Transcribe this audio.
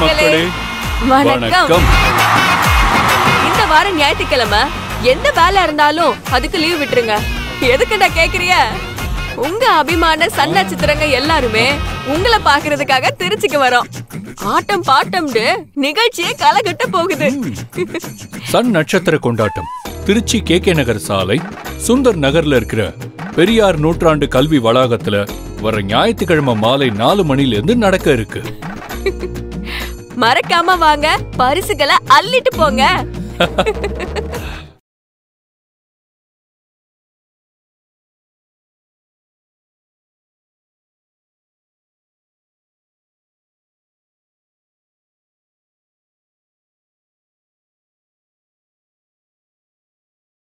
மக்களே வணக்கம் இந்த வாரம் ஞாயிற்றுக்கிழமை எந்த வேலை இருந்தாலும் அதுக்கு லீவ் விட்டுருங்க எதுக்குடா கேக்குறிய உங்க அபிமான சன் நட்சத்திரங்க எல்லாருமே உங்களை பாக்குறதுக்காக திருச்சிக்கு வரோம் ஆட்டம் பாட்டம்னு நிகழ்ச்சியே கலகட்ட போகுது சன் நட்சத்திர கொண்டாட்டம் திருச்சி கே கே நகர் சாலை சுந்தர் நகர்ல இருக்கிற பெரியார் நூற்றாண்டு கல்வி வளாகத்துல வர ஞாயிற்றுக்கிழமை மாலை நாலு மணில இருந்து நடக்க இருக்கு மறக்காம வாங்க பரிசுகளை அள்ளிட்டு போங்க